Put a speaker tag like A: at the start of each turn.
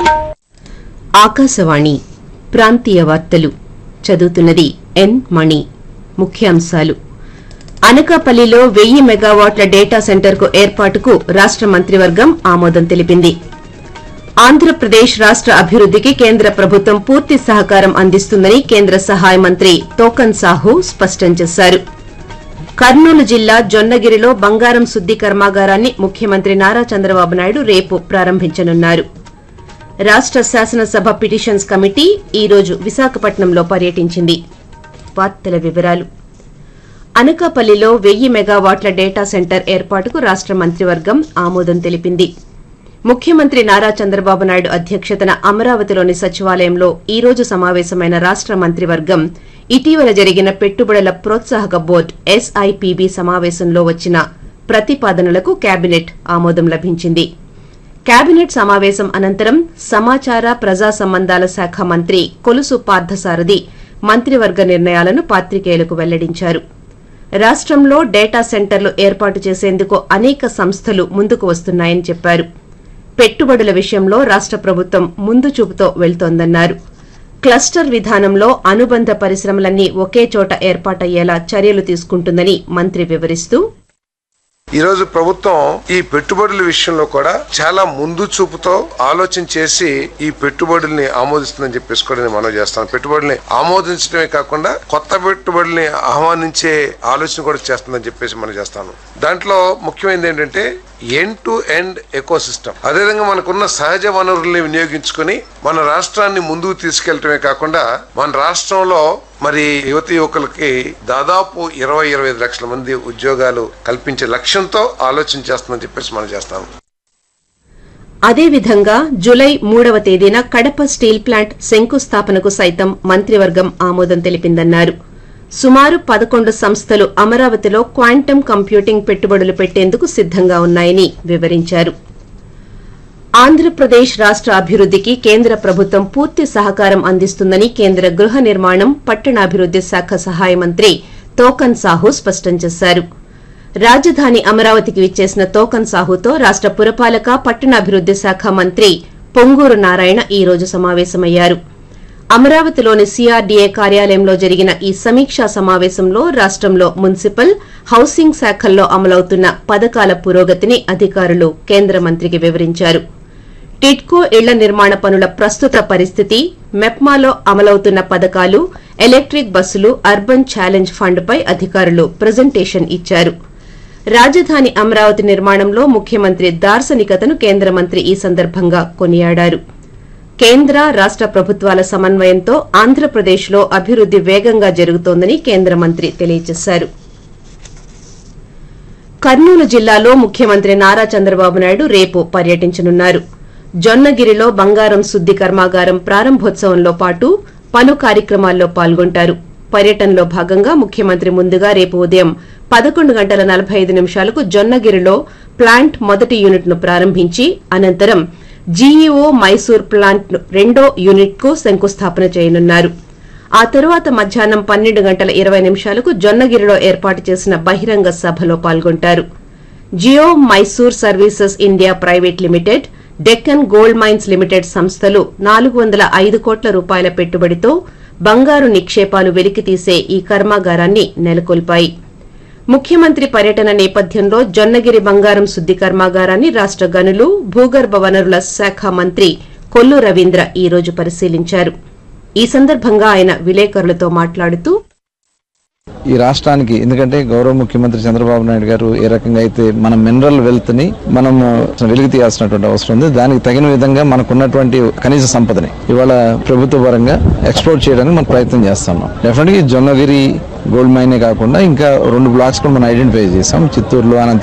A: ఆకాశవాణి ప్రాంతీయ వార్తలు చదువుతున్నది ఎన్ మణి ముఖ్యాంశాలు అనకాపల్లిలో వెయ్యి మెగావాట్ల డేటా సెంటర్కు ఏర్పాటుకు రాష్ట మంత్రివర్గం ఆమోదం తెలిపింది ఆంధ్రప్రదేశ్ రాష్ట అభివృద్దికి కేంద్ర ప్రభుత్వం పూర్తి సహకారం అందిస్తుందని కేంద్ర సహాయ మంత్రి తోకన్ సాహు స్పష్టం చేశారు కర్నూలు జిల్లా జొన్నగిరిలో బంగారం శుద్ది కర్మాగారాన్ని ముఖ్యమంత్రి నారా చంద్రబాబు నాయుడు రేపు ప్రారంభించనున్నారు రాష్ట శాసనసభ పిటిషన్స్ కమిటీ ఈ రోజు విశాఖపట్నంలో పర్యటించింది వార్తల వివరాలు అనకాపల్లిలో వెయ్యి మెగావాట్ల డేటా సెంటర్ ఏర్పాటుకు రాష్ట మంత్రివర్గం ఆమోదం తెలిపింది ముఖ్యమంత్రి నారా చంద్రబాబు నాయుడు అధ్యక్షతన అమరావతిలోని సచివాలయంలో ఈ రోజు సమావేశమైన రాష్ట మంత్రివర్గం ఇటీవల జరిగిన పెట్టుబడుల ప్రోత్సాహక బోర్డు ఎస్ఐపిబి సమావేశంలో వచ్చిన ప్రతిపాదనలకు కేబినెట్ ఆమోదం లభించింది కేబినెట్ సమావేశం అనంతరం సమాచార ప్రజా సంబంధాల శాఖ మంత్రి కొలుసు పార్థసారథి మంత్రివర్గ నిర్ణయాలను పాత్రికేయులకు వెల్లడించారు రాష్టంలో డేటా సెంటర్లు ఏర్పాటు చేసేందుకు అనేక సంస్థలు ముందుకు వస్తున్నాయని చెప్పారు పెట్టుబడుల విషయంలో రాష్ట ప్రభుత్వం ముందు చూపుతో వెళ్తోందన్నారు క్లస్టర్ విధానంలో అనుబంధ పరిశ్రమలన్నీ ఒకే చోట ఏర్పాటయ్యేలా చర్యలు తీసుకుంటుందని మంత్రి వివరిస్తూ
B: ఈ రోజు ప్రభుత్వం ఈ పెట్టుబడుల విషయంలో కూడా చాలా ముందు చూపుతో ఆలోచన చేసి ఈ పెట్టుబడుల్ని ఆమోదిస్తుందని చెప్పేసి కూడా నేను మనవి చేస్తాను పెట్టుబడుల్ని ఆమోదించడమే కాకుండా కొత్త పెట్టుబడుల్ని ఆహ్వానించే ఆలోచన కూడా చేస్తుందని చెప్పేసి మనం చేస్తాను దాంట్లో ముఖ్యమైనది ఏంటంటే end to end ecosystem అదేవిధంగా మనకున్న సహజ వనరుల్ని వినియోగించుకొని మన రాష్ట్రాన్ని ముందుకు తీసుకెళ్లటమే కాకుండా మన రాష్ట్రంలో మరి యువతి యువకులకి దాదాపు ఇరవై ఇరవై ఐదు లక్షల మంది ఉద్యోగాలు కల్పించే లక్ష్యంతో ఆలోచన చేస్తుందని చెప్పేసి మనం చేస్తాము
A: అదేవిధంగా జులై మూడవ తేదీన కడప స్టీల్ ప్లాంట్ శంకుస్థాపనకు సైతం మంత్రివర్గం ఆమోదం తెలిపిందన్నారు సుమారు పదకొండు సంస్థలు అమరావతిలో క్వాంటమ్ కంప్యూటింగ్ పెట్టుబడులు పెట్టేందుకు సిద్దంగా ఉన్నాయని వివరించారు ఆంధ్రప్రదేశ్ రాష్ట అభివృద్దికి కేంద్ర ప్రభుత్వం పూర్తి సహకారం అందిస్తుందని కేంద్ర గృహ నిర్మాణం పట్టణాభివృద్ది శాఖ సహాయ మంత్రి తోకన్ సాహు స్పష్టం చేశారు రాజధాని అమరావతికి విచ్చేసిన తోకన్ సాహుతో రాష్ట పురపాలక పట్టణాభివృద్ది శాఖ మంత్రి పొంగూరు నారాయణ ఈ రోజు సమావేశమయ్యారు అమరావతిలోని సీఆర్డీఏ కార్యాలయంలో జరిగిన ఈ సమీక్షా సమావేశంలో రాష్టంలో మున్సిపల్ హౌసింగ్ శాఖల్లో అమలవుతున్న పథకాల పురోగతిని అధికారులు కేంద్ర మంత్రికి వివరించారు టిడ్కో ఇళ్ల నిర్మాణ పనుల ప్రస్తుత పరిస్థితి మెప్మాలో అమలవుతున్న పథకాలు ఎలక్ట్రిక్ బస్సులు అర్బన్ ఛాలెంజ్ ఫండ్పై అధికారులు ప్రజెంటేషన్ ఇచ్చారు రాజధాని అమరావతి నిర్మాణంలో ముఖ్యమంత్రి దార్శనికతను కేంద్ర మంత్రి ఈ సందర్భంగా కొనియాడారు కేంద్ర రాష్ట ప్రభుత్వాల సమన్వయంతో ఆంధ్రప్రదేశ్లో అభివృద్ది వేగంగా జరుగుతోందని కేంద్ర మంత్రి తెలియజేశారు కర్నూలు జిల్లాలో ముఖ్యమంత్రి నారా చంద్రబాబు నాయుడు రేపు పర్యటించనున్నారు జొన్నగిరిలో బంగారం శుద్ది కర్మాగారం ప్రారంభోత్సవంలో పాటు పలు కార్యక్రమాల్లో పాల్గొంటారు పర్యటనలో భాగంగా ముఖ్యమంత్రి ముందుగా రేపు ఉదయం పదకొండు గంటల నలభై ఐదు నిమిషాలకు జొన్నగిరిలో ప్లాంట్ మొదటి యూనిట్ ను ప్రారంభించి అనంతరం జీఈఓ మైసూర్ ప్లాంట్ రెండో యూనిట్ కు శంకుస్థాపన చేయనున్నారు ఆ తరువాత మధ్యాహ్నం పన్నెండు గంటల ఇరవై నిమిషాలకు జొన్నగిరిలో ఏర్పాటు చేసిన బహిరంగ సభలో పాల్గొంటారు Geo Mysore services India private limited Deccan gold mines limited సంస్థలు నాలుగు వందల ఐదు కోట్ల రూపాయల పెట్టుబడితో బంగారు నిక్షేపాలు వెలికితీసే ఈ కర్మాగారాన్ని నెలకొల్పాయి ముఖ్యమంత్రి పర్యటన నేపథ్యంలో జొన్నగిరి బంగారం శుద్ది కర్మాగారాన్ని రాష్ట గనులు భూగర్భ వనరుల శాఖ మంత్రి కొల్లు రవీంద్ర ఈ రోజు పరిశీలించారు ఈ సందర్భంగా ఆయన విలేకరులతో మాట్లాడుతూ
C: ఈ రాష్ట్రానికి ఎందుకంటే గౌరవ ముఖ్యమంత్రి చంద్రబాబు నాయుడు గారు ఏ రకంగా అయితే మన మినరల్ వెల్త్ ని మనం వెలికి తీయాల్సినటువంటి అవసరం ఉంది దానికి తగిన విధంగా మనకున్నటువంటి కనీస సంపదని ఇవాళ ప్రభుత్వ పరంగా ఎక్స్ప్లోర్ చేయడానికి మనం ప్రయత్నం చేస్తున్నాం డెఫినెట్ గా జొన్నగిరి గోల్డ్ మైనే కాకుండా ఇంకా రెండు బ్లాక్స్ కూడా మనం ఐడెంటిఫై చేసాం చిత్తూరులో అనంత